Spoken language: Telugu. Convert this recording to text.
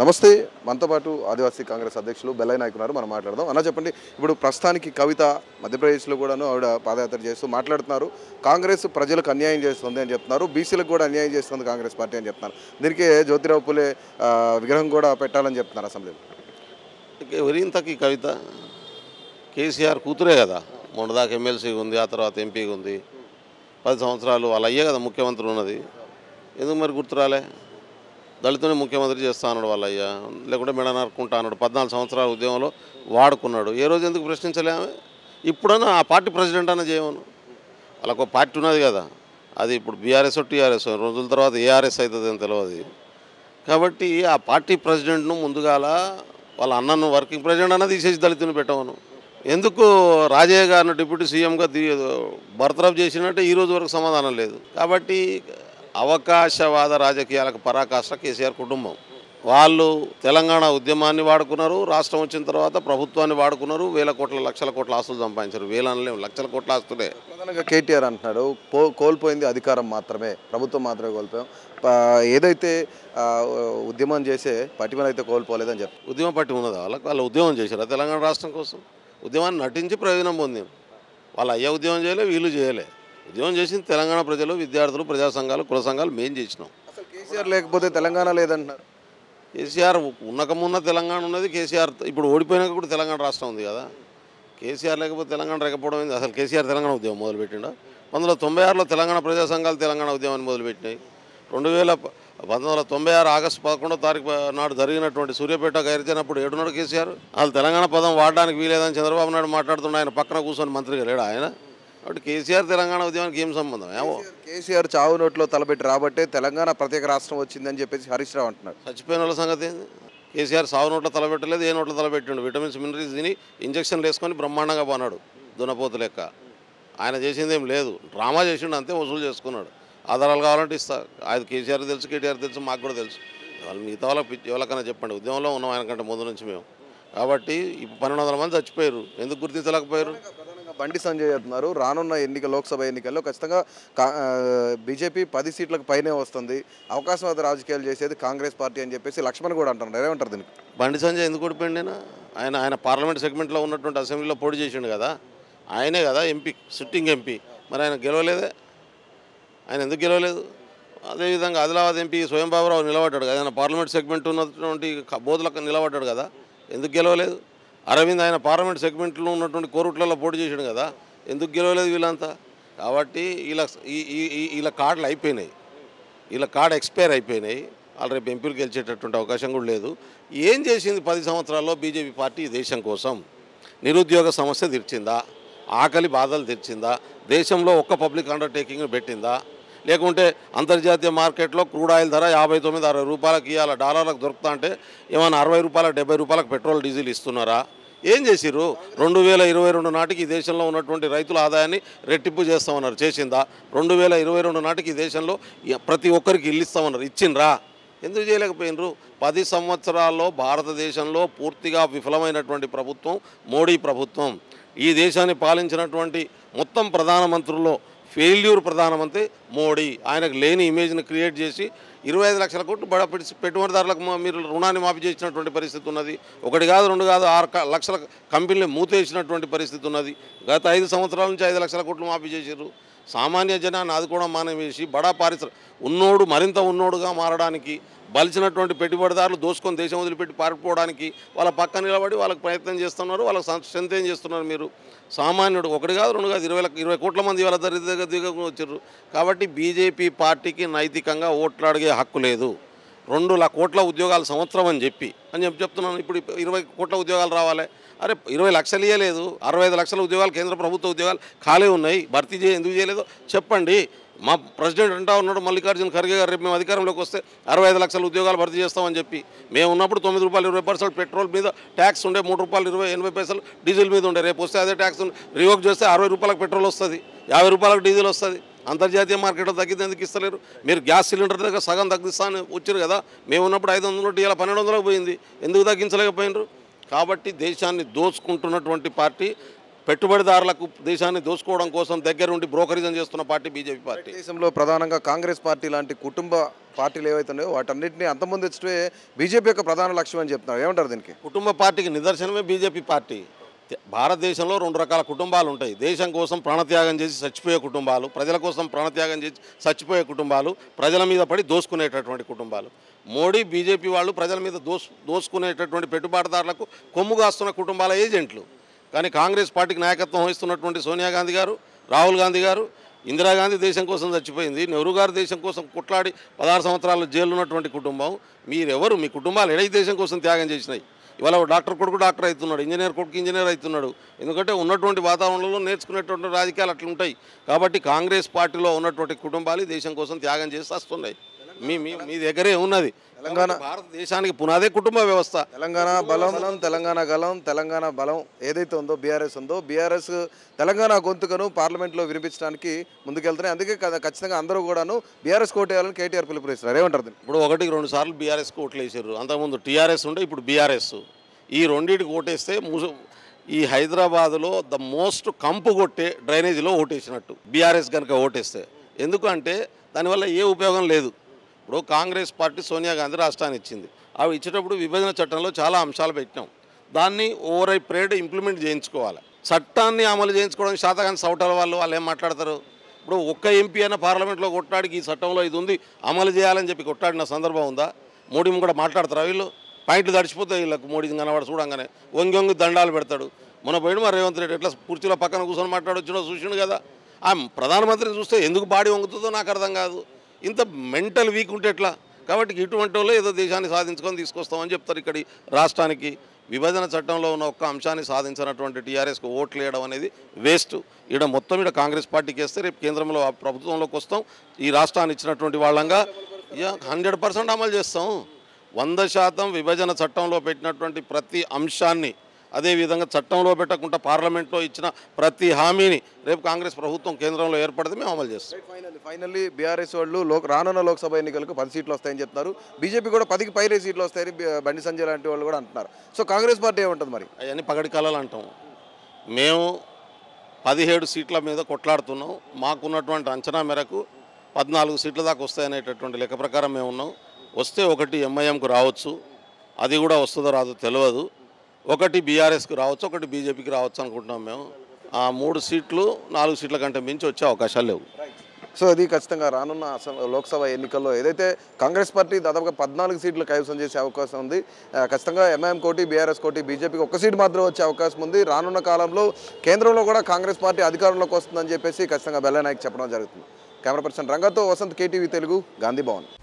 నమస్తే మనతో పాటు ఆదివాసీ కాంగ్రెస్ అధ్యక్షులు బెల్లయ్య నాయక్ ఉన్నారు మనం మాట్లాడదాం అన్న చెప్పండి ఇప్పుడు ప్రస్తుతానికి కవిత మధ్యప్రదేశ్లో కూడాను ఆవిడ పాదయాత్ర చేస్తూ మాట్లాడుతున్నారు కాంగ్రెస్ ప్రజలకు అన్యాయం చేస్తుంది అని చెప్తున్నారు బీసీలకు కూడా అన్యాయం చేస్తుంది కాంగ్రెస్ పార్టీ అని చెప్తున్నారు దీనికి జ్యోతిరావు పులే ఆ, విగ్రహం కూడా పెట్టాలని చెప్తున్నారు అసెంబ్లీలో ఇక ఎవరింతకి కవిత కేసీఆర్ కూతురే కదా మొన్నదాకా ఎమ్మెల్సీగా ఉంది ఆ తర్వాత ఎంపీగా ఉంది పది సంవత్సరాలు వాళ్ళ అయ్యే కదా ముఖ్యమంత్రి ఉన్నది ఎందుకు మరి గుర్తురాలే దళితుని ముఖ్యమంత్రి చేస్తా అన్నాడు వాళ్ళ అయ్య లేకుంటే మెడ నరుక్కుంటా అన్నాడు పద్నాలుగు సంవత్సరాల ఉద్యమంలో వాడుకున్నాడు ఏ రోజు ఎందుకు ప్రశ్నించలేమే ఇప్పుడన్నా ఆ పార్టీ ప్రెసిడెంట్ అన్న చేయమను వాళ్ళకు ఒక పార్టీ ఉన్నది కదా అది ఇప్పుడు బీఆర్ఎస్ టీఆర్ఎస్ రోజుల తర్వాత ఏఆర్ఎస్ అవుతుంది అని తెలియదు కాబట్టి ఆ పార్టీ ప్రెసిడెంట్ను ముందుగాల వాళ్ళ అన్నను వర్కింగ్ ప్రెసిడెంట్ అన్న తీసేసి దళితుని పెట్టవను ఎందుకు రాజయ్య గారిని డిప్యూటీ సీఎంగా తీ బర్తరఫ్ చేసినట్టే ఈ రోజు వరకు సమాధానం లేదు కాబట్టి అవకాశవాద రాజకీయాలకు పరాకాష్ట కేసీఆర్ కుటుంబం వాళ్ళు తెలంగాణ ఉద్యమాన్ని వాడుకున్నారు రాష్ట్రం వచ్చిన తర్వాత ప్రభుత్వాన్ని వాడుకున్నారు వేల కోట్ల లక్షల కోట్ల ఆస్తులు సంపాదించారు వేల అనలేము లక్షల కోట్ల ఆస్తులే ప్రధానంగా కేటీఆర్ అంటున్నాడు పో కోల్పోయింది అధికారం మాత్రమే ప్రభుత్వం మాత్రమే కోల్పోయాం ప- ఏదైతే ఆ, ఉద్యమం చేసే పటిమను అయితే కోల్పోలేదని చెప్తారు ఉద్యమ పట్టి ఉన్నదా వాళ్ళకి వాళ్ళు ఉద్యమం చేశారు తెలంగాణ రాష్ట్రం కోసం ఉద్యమాన్ని నటించి ప్రయోజనం పొందారు వాళ్ళ అయ్యా ఉద్యమం చేయలే వీళ్ళు చేయలే ఉద్యమం చేసింది తెలంగాణ ప్రజలు విద్యార్థులు ప్రజా సంఘాలు కుల సంఘాలు మేం చేసినాం అసలు కేసీఆర్ లేకపోతే తెలంగాణ లేదంటున్నారు కేసీఆర్ ఉన్నకమున్న తెలంగాణ ఉన్నది కేసీఆర్ ఇప్పుడు ఓడిపోయినాక కూడా తెలంగాణ రాష్ట్రం ఉంది కదా కేసీఆర్ లేకపోతే తెలంగాణ లేకపోవడం ఏంది అసలు కేసీఆర్ తెలంగాణ ఉద్యమం మొదలుపెట్టిండా పంతొమ్మిది వందల తొంభై ఆరులో తెలంగాణ ప్రజా సంఘాలు తెలంగాణ ఉద్యమాన్ని మొదలుపెట్టినాయి రెండు వేల ప- పంతొమ్మిది వందల తొంభై ఆరు ఆగస్టు పదకొండో తారీఖు నాడు జరిగినటువంటి సూర్యాపేట గైరిచినప్పుడు ఏడున్నాడు కేసీఆర్ అసలు తెలంగాణ పదం వాడడానికి వీలేదని చంద్రబాబు నాయుడు మాట్లాడుతుండే ఆయన పక్కన కూర్చొని మంత్రిగా లేడు ఆయన కాబట్టి కేసీఆర్ తెలంగాణ ఉద్యమానికి ఏం సంబంధం ఏమో కేసీఆర్ చావు నోట్లో తలపెట్టి రాబట్టే తెలంగాణ ప్రత్యేక రాష్ట్రం వచ్చిందని చెప్పేసి హరీష్ రావు అంటున్నాడు చచ్చిపోయిన వాళ్ళ సంగతి ఏంది కేసీఆర్ సాగు నోట్లో తలపెట్టలేదు ఏ నోట్లో తలపెట్టిండు విటమిన్స్ మినరల్స్ తిని ఇంజక్షన్లు వేసుకొని బ్రహ్మాండంగా పోనాడు దున్నపోతు లెక్క ఆయన చేసింది ఏం లేదు డ్రామా చేసిండు అంతే వసూలు చేసుకున్నాడు ఆధారాలు కావాలంటే ఇస్తా అది కేసీఆర్ తెలుసు కేటీఆర్ తెలుసు మాకు కూడా తెలుసు వాళ్ళు మిగతా వాళ్ళకి పిచ్చి ఎవరికైనా చెప్పండి ఉద్యమంలో ఉన్నాం ఆయన కంటే ముందు నుంచి మేము కాబట్టి ఇప్పుడు పన్నెండు వందల మంది చచ్చిపోయారు ఎందుకు గుర్తించలేకపోయారు ప్రధానంగా బండి సంజయ్ చెప్తున్నారు రానున్న ఎన్నిక లోక్సభ ఎన్నికల్లో ఖచ్చితంగా కా- ఆ, బీజేపీ పది సీట్లకు పైనే వస్తుంది అవకాశవాద రాజకీయాలు చేసేది కాంగ్రెస్ పార్టీ అని చెప్పేసి లక్ష్మణ్ కూడా అంటున్నారు ఏమంటారు దీనికి బండి సంజయ్ ఎందుకు ఓడిపోయిండేనా ఆయన ఆయన పార్లమెంట్ సెగ్మెంట్లో ఉన్నటువంటి అసెంబ్లీలో పోటీ చేసిండు కదా ఆయనే కదా ఎంపీ సిట్టింగ్ ఎంపీ మరి ఆయన గెలవలేదే ఆయన ఎందుకు గెలవలేదు అదేవిధంగా ఆదిలాబాద్ ఎంపీ స్వయం బాబురావు నిలబడ్డాడు కదా ఆయన పార్లమెంట్ సెగ్మెంట్ ఉన్నటువంటి క- బోధులకు నిలబడ్డాడు కదా ఎందుకు గెలవలేదు అరవింద్ ఆయన పార్లమెంట్ సెగ్మెంట్లో ఉన్నటువంటి కోరుట్లలో పోటీ చేసాడు కదా ఎందుకు గెలవలేదు వీళ్ళంతా కాబట్టి వీళ్ళ ఈ- ఈ- ఈ- వీళ్ళ కార్డులు అయిపోయినాయి వీళ్ళ కార్డు ఎక్స్పైర్ అయిపోయినాయి వాళ్ళు రేపు ఎంపీలు గెలిచేటటువంటి అవకాశం కూడా లేదు ఏం చేసింది పది సంవత్సరాల్లో బీజేపీ పార్టీ ఈ దేశం కోసం నిరుద్యోగ సమస్య తీర్చిందా ఆకలి బాధలు తీర్చిందా దేశంలో ఒక్క పబ్లిక్ అండర్టేకింగ్ పెట్టిందా లేకుంటే అంతర్జాతీయ మార్కెట్లో క్రూడ్ ఆయిల్ ధర యాభై తొమ్మిది అరవై రూపాయలకి ఇవాళ డాలర్లకు దొరుకుతా అంటే ఏమైనా అరవై రూపాయలకు డెబ్బై రూపాయలకు పెట్రోల్ డీజిల్ ఇస్తున్నారా ఏం చేసిర్రు రెండు వేల ఇరవై రెండు నాటికి ఈ దేశంలో ఉన్నటువంటి రైతుల ఆదాయాన్ని రెట్టింపు చేస్తామన్నారు చేసిందా రెండు వేల ఇరవై రెండు నాటికి ఈ దేశంలో ఎ- ప్రతి ఒక్కరికి ఇల్లు ఇస్తామన్నారు ఇచ్చిండ్రా ఎందుకు చేయలేకపోయినరు పది సంవత్సరాల్లో భారతదేశంలో పూర్తిగా విఫలమైనటువంటి ప్రభుత్వం మోడీ ప్రభుత్వం ఈ దేశాన్ని పాలించినటువంటి మొత్తం ప్రధానమంత్రుల్లో ఫెయిల్యూర్ ప్రధానమంత్రి మోడీ ఆయనకు లేని ఇమేజ్ని క్రియేట్ చేసి ఇరవై ఐదు లక్షల కోట్లు బడ పెట్టి- పెట్టుబడిదారులకు మా- మీరు రుణాన్ని మాఫీ చేసినటువంటి పరిస్థితి ఉన్నది ఒకటి కాదు రెండు కాదు ఆరు క- లక్షల కంపెనీలు మూతేసినటువంటి పరిస్థితి ఉన్నది గత ఐదు సంవత్సరాల నుంచి ఐదు లక్షల కోట్లు మాఫీ చేశారు సామాన్య జనాన్ని ఆదుకోవడం మానేసి బడా పారిశ్ర ఉన్నోడు మరింత ఉన్నోడుగా మారడానికి బలిచినటువంటి పెట్టుబడిదారులు దోసుకొని దేశం వదిలిపెట్టి పారిపోవడానికి వాళ్ళ పక్క నిలబడి వాళ్ళకి ప్రయత్నం చేస్తున్నారు వాళ్ళకి స్ట్రెంత్ ఏం చేస్తున్నారు మీరు సామాన్యుడు ఒకటి కాదు రెండు కాదు ఇరవై లక్ష- ఇరవై కోట్ల మంది వాళ్ళ దరిద్ర దిగ వచ్చారు కాబట్టి బీజేపీ పార్టీకి నైతికంగా ఓట్లు అడిగే హక్కు లేదు రెండు ల కోట్ల ఉద్యోగాలు సంవత్సరం అని చెప్పి అని చెప్పి చెప్తున్నాను ఇప్పుడు ఇరవై కోట్ల ఉద్యోగాలు రావాలి అరే ఇరవై లక్షలు ఇవ్వలేదు అరవై ఐదు లక్షల ఉద్యోగాలు కేంద్ర ప్రభుత్వ ఉద్యోగాలు ఖాళీ ఉన్నాయి భర్తీ చేయ ఎందుకు చేయలేదో చెప్పండి మా ప్రెసిడెంట్ అంటా ఉన్నాడు మల్లికార్జున ఖర్గే గారు రేపు మేము అధికారంలోకి వస్తే అరవై ఐదు లక్షల ఉద్యోగాలు భర్తీ చేస్తామని చెప్పి మేము ఉన్నప్పుడు తొమ్మిది రూపాయలు ఇరవై పర్సెంట్ పెట్రోల్ మీద ట్యాక్స్ ఉండే మూడు రూపాయలు ఇరవై ఎనభై పైసలు డీజిల్ మీద ఉండే రేపు వస్తే అదే ట్యాక్స్ రివోక్ చేస్తే అరవై రూపాయలకు పెట్రోల్ వస్తుంది యాభై రూపాయలకు డీజిల్ వస్తుంది అంతర్జాతీయ మార్కెట్లో తగ్గితే ఎందుకు ఇస్తలేరు మీరు గ్యాస్ సిలిండర్ దగ్గర సగం తగ్గిస్తా అని వచ్చారు కదా మేము ఉన్నప్పుడు ఐదు వందల నోటి ఇలా పన్నెండు వందలకు పోయింది ఎందుకు తగ్గించలేకపోయినారు కాబట్టి దేశాన్ని దోచుకుంటున్నటువంటి పార్టీ పెట్టుబడిదారులకు దేశాన్ని దోసుకోవడం కోసం దగ్గరుండి బ్రోకరిజం చేస్తున్న పార్టీ బీజేపీ పార్టీ దేశంలో ప్రధానంగా కాంగ్రెస్ పార్టీ లాంటి కుటుంబ పార్టీలు ఏవైతే ఉన్నాయో వాటన్నిటిని అంతమొందించడమే బీజేపీ యొక్క ప్రధాన లక్ష్యం అని చెప్తున్నారు ఏమంటారు దీనికి కుటుంబ పార్టీకి నిదర్శనమే బీజేపీ పార్టీ తె- భారతదేశంలో రెండు రకాల కుటుంబాలు ఉంటాయి దేశం కోసం ప్రాణత్యాగం చేసి చచ్చిపోయే కుటుంబాలు ప్రజల కోసం ప్రాణత్యాగం చేసి చచ్చిపోయే కుటుంబాలు ప్రజల మీద పడి దోసుకునేటటువంటి కుటుంబాలు మోడీ బీజేపీ వాళ్ళు ప్రజల మీద దోసు దోసుకునేటటువంటి పెట్టుబడిదారులకు కొమ్ము కాస్తున్న కుటుంబాల ఏజెంట్లు కానీ కాంగ్రెస్ పార్టీకి నాయకత్వం వహిస్తున్నటువంటి సోనియా గాంధీ గారు రాహుల్ గాంధీ గారు ఇందిరాగాంధీ దేశం కోసం చచ్చిపోయింది నెహ్రూ గారు దేశం కోసం కొట్లాడి పదహారు సంవత్సరాలు జైలు ఉన్నటువంటి కుటుంబం మీరెవరు మీ కుటుంబాలు ఎడై దేశం కోసం త్యాగం చేసినాయి ఇవాళ ఓ డాక్టర్ కొడుకు డాక్టర్ అవుతున్నాడు ఇంజనీర్ కొడుకు ఇంజనీర్ అవుతున్నాడు ఎందుకంటే ఉన్నటువంటి వాతావరణంలో నేర్చుకునేటువంటి రాజకీయాలు అట్లా ఉంటాయి కాబట్టి కాంగ్రెస్ పార్టీలో ఉన్నటువంటి కుటుంబాలు ఈ దేశం కోసం త్యాగం చేసి వస్తున్నాయి మీ మీ మీ దగ్గరే ఉన్నది తెలంగాణ భారతదేశానికి పునాదే కుటుంబ వ్యవస్థ తెలంగాణ బలం తెలంగాణ గలం తెలంగాణ బలం ఏదైతే ఉందో బీఆర్ఎస్ ఉందో బీఆర్ఎస్ తెలంగాణ గొంతుకను పార్లమెంట్లో వినిపించడానికి ముందుకెళ్తున్నాయి అందుకే కదా ఖచ్చితంగా అందరూ కూడాను బీఆర్ఎస్ కోటేయాలని కేటీఆర్ పిలుపునిస్తున్నారు ఏమంటారు దీన్ని ఇప్పుడు ఒకటికి రెండు సార్లు బీఆర్ఎస్కి ఓట్లు వేసారు అంతకుముందు టీఆర్ఎస్ ఉండే ఇప్పుడు బీఆర్ఎస్ ఈ రెండింటికి ఓటేస్తే ముసు ఈ హైదరాబాదులో ద మోస్ట్ కంపు కొట్టే డ్రైనేజీలో ఓటేసినట్టు బీఆర్ఎస్ కనుక ఓటేస్తే ఎందుకంటే దానివల్ల ఏ ఉపయోగం లేదు ఇప్పుడు కాంగ్రెస్ పార్టీ సోనియా గాంధీ రాష్ట్రాన్ని ఇచ్చింది అవి ఇచ్చేటప్పుడు విభజన చట్టంలో చాలా అంశాలు పెట్టినాం దాన్ని ఓవర్ ఐ ప్రేడ్ ఇంప్లిమెంట్ చేయించుకోవాలి చట్టాన్ని అమలు చేయించుకోవడం శాతకాని సౌటాల వాళ్ళు వాళ్ళు ఏం మాట్లాడతారు ఇప్పుడు ఒక్క ఎంపీ అయినా పార్లమెంట్లో కొట్లాడికి ఈ చట్టంలో ఇది ఉంది అమలు చేయాలని చెప్పి కొట్లాడిన సందర్భం ఉందా మోడీ కూడా మాట్లాడతారా వీళ్ళు పాయింట్లు తడిచిపోతాయి వీళ్ళకు మోడీ కనబడి చూడంగానే వంగి వంగి దండాలు పెడతాడు మన పోయిన మరి రేవంత్ రెడ్డి ఎట్లా కుర్చీలో పక్కన కూర్చొని మాట్లాడొచ్చినో చూసిండు కదా ఆ ప్రధానమంత్రిని చూస్తే ఎందుకు బాడీ వంగుతుందో నాకు అర్థం కాదు ఇంత మెంటల్ వీక్ ఉంటే ఎట్లా కాబట్టి ఇటువంటి వాళ్ళు ఏదో దేశాన్ని సాధించుకొని తీసుకొస్తామని చెప్తారు ఇక్కడి రాష్ట్రానికి విభజన చట్టంలో ఉన్న ఒక్క అంశాన్ని సాధించినటువంటి టీఆర్ఎస్కి ఓట్లు వేయడం అనేది వేస్ట్ ఈడ మొత్తం ఈడ కాంగ్రెస్ పార్టీకి వేస్తే రేపు కేంద్రంలో ఆ ప్రభుత్వంలోకి వస్తాం ఈ రాష్ట్రాన్ని ఇచ్చినటువంటి వాళ్ళంగా హండ్రెడ్ పర్సెంట్ అమలు చేస్తాం వంద శాతం విభజన చట్టంలో పెట్టినటువంటి ప్రతి అంశాన్ని అదేవిధంగా చట్టంలో పెట్టకుండా పార్లమెంట్లో ఇచ్చిన ప్రతి హామీని రేపు కాంగ్రెస్ ప్రభుత్వం కేంద్రంలో ఏర్పడితే మేము అమలు చేస్తాం ఫైనల్లీ ఫైనల్లీ బీఆర్ఎస్ వాళ్ళు లోక్ రానున్న లోక్సభ ఎన్నికలకు పది సీట్లు వస్తాయని చెప్తున్నారు బీజేపీ కూడా పదికి పైరే సీట్లు వస్తాయని బి- బండి సంజయ్ లాంటి వాళ్ళు కూడా అంటున్నారు సో కాంగ్రెస్ పార్టీ ఏముంటుంది మరి అవన్నీ పగడి కళలు అంటాం మేము పదిహేడు సీట్ల మీద కొట్లాడుతున్నాం మాకున్నటువంటి అంచనా మేరకు పద్నాలుగు సీట్ల దాకా వస్తాయనేటటువంటి లెక్క ప్రకారం మేము ఉన్నాం వస్తే ఒకటి ఎంఐఎంకు రావచ్చు అది కూడా వస్తుందో రాదో తెలియదు ఒకటి బీఆర్ఎస్కి రావచ్చు ఒకటి బీజేపీకి రావచ్చు అనుకుంటున్నాం మేము ఆ మూడు సీట్లు నాలుగు సీట్ల కంటే మించి వచ్చే అవకాశాలు లేవు సో అది ఖచ్చితంగా రానున్న అసెం- లోక్సభ ఎన్నికల్లో ఏదైతే కాంగ్రెస్ పార్టీ దాదాపుగా పద్నాలుగు సీట్లు కైవసం చేసే అవకాశం ఉంది ఆ, ఖచ్చితంగా ఎంఐఎం కోటి బీఆర్ఎస్ కోటి బీజేపీకి ఒక్క సీటు మాత్రం వచ్చే అవకాశం ఉంది రానున్న కాలంలో కేంద్రంలో కూడా కాంగ్రెస్ పార్టీ అధికారంలోకి వస్తుందని చెప్పేసి ఖచ్చితంగా బెల్లనాయక్ చెప్పడం జరుగుతుంది కెమెరా పర్సన్ రంగతో వసంత్ కేటీవీ తెలుగు గాంధీ భవన్